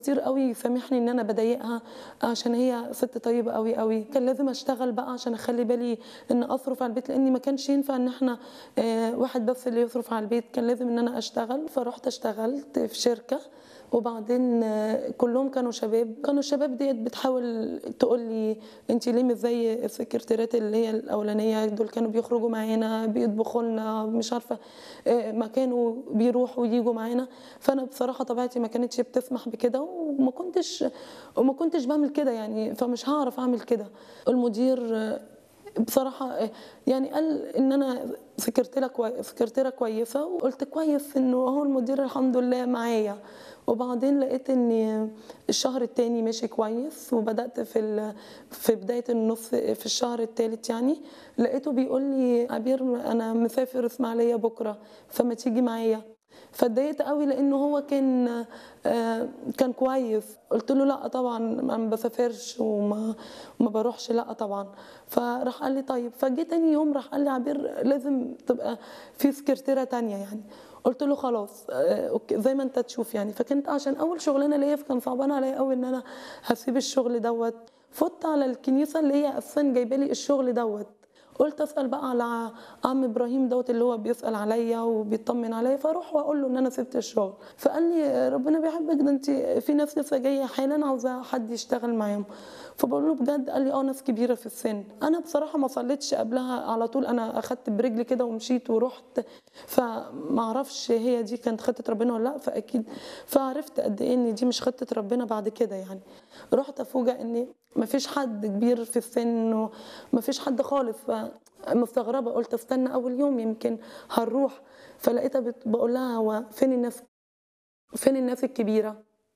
كتير قوي يسامحني ان انا بضايقها عشان هي ست طيبه قوي قوي كان لازم اشتغل بقى عشان اخلي بالي ان اصرف على البيت لاني ما كانش ينفع ان احنا آه، واحد بس اللي يصرف على البيت كان لازم ان انا اشتغل فرحت اشتغلت في شركه وبعدين آه، كلهم كانوا شباب كانوا الشباب ديت بتحاول تقول لي انت ليه مش زي السكرتيرات اللي هي الاولانيه دول كانوا بيخرجوا معانا بيطبخوا لنا مش عارفه آه، ما كانوا بيروحوا ويجوا معانا فانا بصراحه طبيعتي ما كانتش بتسمح بكده وما كنتش وما كنتش بعمل كده يعني فمش هعرف اعمل كده المدير آه، بصراحة آه، يعني قال إن أنا سكرتيرة كوي... سكرتيرة كويسة وقلت كويس إنه هو المدير الحمد لله معايا وبعدين لقيت إن الشهر التاني ماشي كويس وبدأت في ال... في بداية النص في الشهر التالت يعني لقيته بيقول لي عبير أنا مسافر إسماعيلية بكرة فما تيجي معايا فاتضايقت قوي لانه هو كان آه، كان كويس قلت له لا طبعا ما بسافرش وما ما بروحش لا طبعا فراح قال لي طيب فجه تاني يوم راح قال لي عبير لازم تبقى في سكرتيره تانية يعني قلت له خلاص آه، اوكي زي ما انت تشوف يعني فكانت عشان اول شغلانه ليا فكان صعبان عليا قوي ان انا هسيب الشغل دوت فت على الكنيسه اللي هي اساسا جايبه لي الشغل دوت قلت اسال بقى على عم ابراهيم دوت اللي هو بيسال عليا وبيطمن عليا فاروح واقول له ان انا سبت الشغل فقال لي ربنا بيحبك ده انت في ناس لسه جايه حالا عاوزه حد يشتغل معاهم فبقول له بجد قال لي اه ناس كبيره في السن انا بصراحه ما صليتش قبلها على طول انا اخدت برجلي كده ومشيت ورحت فما اعرفش هي دي كانت خطه ربنا ولا لا فاكيد فعرفت قد ايه ان دي مش خطه ربنا بعد كده يعني رحت افوجئ ان ما فيش حد كبير في السن وما فيش حد خالص فمستغربه قلت استنى اول يوم يمكن هنروح فلقيتها بت- بقول لها هو فين الناس فين الناس الكبيره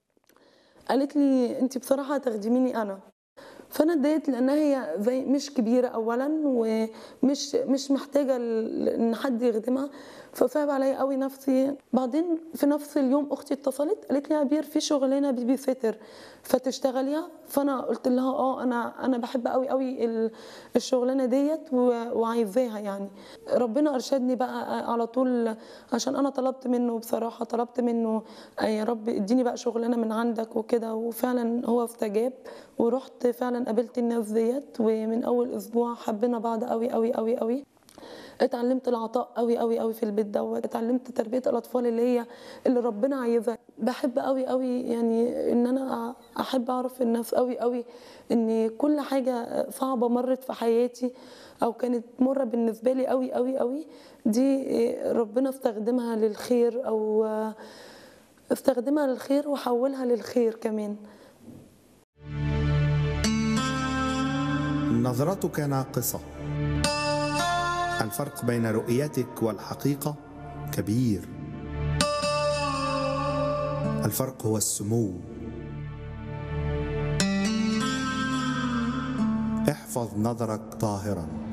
قالت لي انت بصراحه هتخدميني انا فانا اتضايقت لانها هي زي مش كبيره اولا ومش مش محتاجه ل- ان حد يخدمها فصعب عليا قوي نفسي بعدين في نفس اليوم اختي اتصلت قالت لي يا عبير في شغلانه بيبي سيتر فتشتغليها فانا قلت لها اه انا انا بحب قوي قوي ال- الشغلانه ديت و- وعايزاها يعني ربنا ارشدني بقى على طول عشان انا طلبت منه بصراحه طلبت منه آه يا رب اديني بقى شغلانه من عندك وكده وفعلا هو استجاب ورحت فعلا قابلت الناس ديت ومن اول اسبوع حبينا بعض قوي قوي قوي قوي اتعلمت العطاء قوي قوي قوي في البيت دوت اتعلمت تربيه الاطفال اللي هي اللي ربنا عايزها بحب قوي قوي يعني ان انا احب اعرف الناس قوي قوي ان كل حاجه صعبه مرت في حياتي او كانت مره بالنسبه لي قوي قوي قوي دي ربنا استخدمها للخير او استخدمها للخير وحولها للخير كمان نظرتك ناقصة الفرق بين رؤيتك والحقيقة كبير الفرق هو السمو احفظ نظرك طاهرا